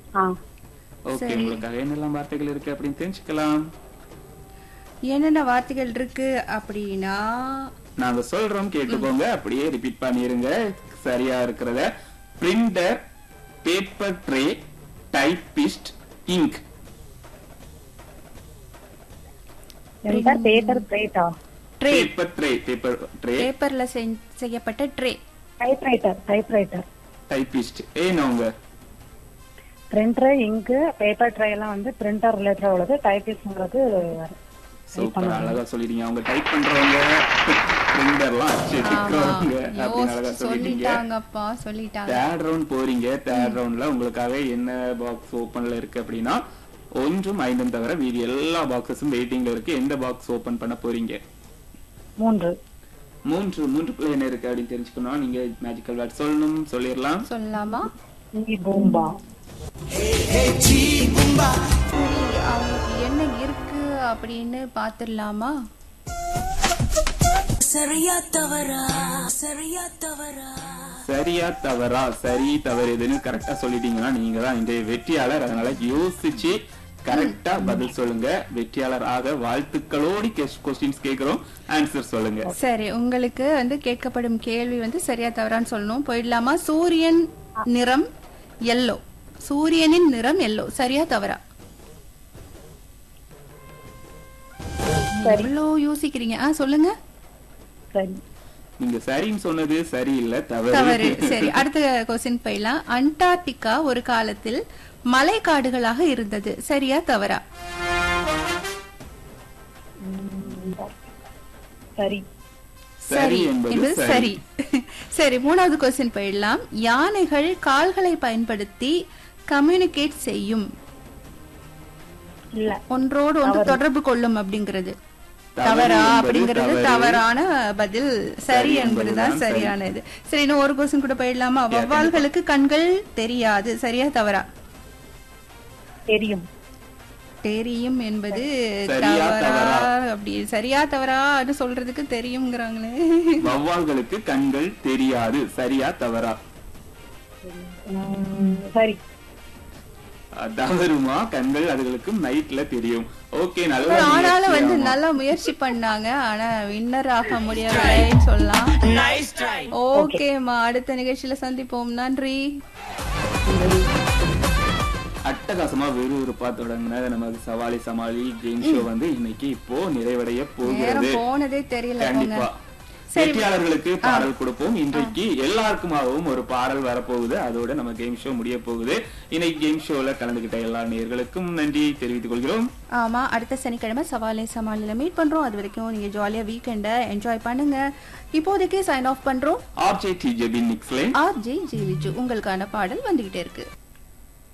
ஆ okay சரி. உங்களுக்காக என்னெல்லாம் வார்த்தைகள் இருக்கு அப்படின்னு தெரிஞ்சுக்கலாம் என்னென்ன வார்த்தைகள் இருக்கு அப்படின்னா நாங்க சொல்றோம் கேட்டுக்கோங்க அப்படியே ரிப்பீட் பண்ணிருங்க சரியா இருக்கிறத printer paper tray typist ink எந்த பேப்பர் பிளேட்டா tray paper tray paper tray பேப்பர்ல செய்யப்பட்ட ட்ரே டைப்ரைட்டர் டைப்ரைட்டர் டைப்பிஸ்ட் ஏனவங்க பிரிண்டர் இங்கு பேப்பர் ட்ரை எல்லாம் வந்து பிரிண்டர் ரிலேட்டடா உள்ளது டைப்பிஸ்ட்ங்கிறது சூப்பர் அழகா சொல்லிட்டீங்க அவங்க டைப் பண்றவங்க பிரிண்டர்லாம் அச்சடிக்கிறவங்க அப்படின்னு அழகா சொல்லிட்டீங்க சொல்லிட்டாங்கப்பா சொல்லிட்டாங்க தேர்ட் ரவுண்ட் போறீங்க தேர்ட் ரவுண்ட்ல உங்களுக்காக என்ன பாக்ஸ் ஓபன்ல இருக்கு அப்படின்னா ஒன்றும் ஐந்தும் தவிர மீதி எல்லா பாக்ஸஸும் வெயிட்டிங்ல இருக்கு எந்த பாக்ஸ் ஓபன் பண்ண போறீங்க மூன்று மூன்று மூன்றுக்குள்ள என்ன இருக்கு அப்படின்னு தெரிஞ்சுக்கணும் நீங்க மேஜிக்கல் வேர்ட் சொல்லணும் சொல்லிடலாம் சொல்லலாமா ஈ பூம்பா சரி அவங்களுக்கு என்ன இருக்கு அப்படின்னு பாத்துடலாமா சரியா தவறா சரியா தவறா சரியா தவறா சரி தவறு எதுன்னு கரெக்டா சொல்லிட்டீங்கன்னா நீங்க தான் இந்த வெற்றியாளர் அதனால யோசிச்சு கரெக்டா பதில் சொல்லுங்க வெற்றியாளர் ஆக வாழ்த்துக்களோடு கொஸ்டின்ஸ் கேக்குறோம் ஆன்சர் சொல்லுங்க சரி உங்களுக்கு வந்து கேட்கப்படும் கேள்வி வந்து சரியா தவறான்னு சொல்லணும் போயிடலாமா சூரியன் நிறம் எல்லோ சூரியனின் நிறம் எல்லோ சரியா தவறா எவ்வளோ யோசிக்கிறீங்க ஆ சொல்லுங்க சரி நீங்க சரின்னு சொன்னது சரியில்லை தவறு தவறு சரி அடுத்த கொஸ்டின் போயிடலாம் அண்டார்டிகா ஒரு காலத்தில் மலை காடுகளாக இருந்தது சரியா தவறா சரி சரி என்பது இது சரி. சரி சரி மூணாவது கொஸ்டின் போயிடலாம் யானைகள் கால்களை பயன்படுத்தி கம்யூனிகேட் செய்யும் இல்ல ஒன்றோடு ஒன்று தொடர்பு கொள்ளும் அப்படிங்கிறது தவறு தவறா என்பது அப்படிங்கிறது தவறு. தவறான பதில் சரி சரி என்பதுதான் என்பதுதான் சரி. சரியானது சரி இன்னும் ஒரு கொஸ்டின் கூட போயிடலாமா கண்டிப்பா. வவ்வால்களுக்கு கண்கள் தெரியாது சரியா தவறா தெரியும் தெரியும் என்பது சரியா, தவறா தவறா? அப்படி சரியா தவறான்னு சொல்றதுக்கு தெரியுங்கிறாங்களே வவ்வால்களுக்கு கண்கள் தெரியாது சரியா தவறா உம், சரி தவறுமா கண்கள் அதுகளுக்கு நைட்ல தெரியும் ஓகே நல்ல ஆனாலும் வந்து முயற்சி, ஆமா. நல்லா முயற்சி பண்ணாங்க ஆனா வின்னர் ஆக முடியவில்லைன்னு சொல்லலாம் ஓகேம்மா அடுத்த நிகழ்ச்சியில சந்திப்போம் நன்றி அட்டகாசமா விறுவிறுப்பா தொடங்கின நமது சவாலி சமாளி கேம் ஷோ வந்து இன்னைக்கு இப்போ நிறைவடைய போகிறது நேரம் போனதே தெரியல போங்க கண்டிப்பா சரி. வெற்றியாளர்களுக்கு பாடல் கொடுப்போம் இன்றைக்கு எல்லாருக்குமாகவும் ஒரு பாடல் வரப்போகுது அதோட நம்ம கேம் ஷோ முடிய போகுது இன்னைக்கு கேம் ஷோல கலந்துகிட்ட எல்லா நேயர்களுக்கும் நன்றி தெரிவித்துக் கொள்கிறோம் ஆமா அடுத்த சனிக்கிழமை சவாலே சமாளில மீட் பண்றோம் அது வரைக்கும் நீங்க ஜாலியா வீக்கெண்ட என்ஜாய் பண்ணுங்க இப்போதைக்கு சைன் ஆஃப் பண்றோம் ஆர்ஜே டி ஜெபின் நிக்ஸ்லேன் ஆர் ஜே ஜே விஜு உங்களுக்கான பாடல் வந்துகிட்டே இருக்கு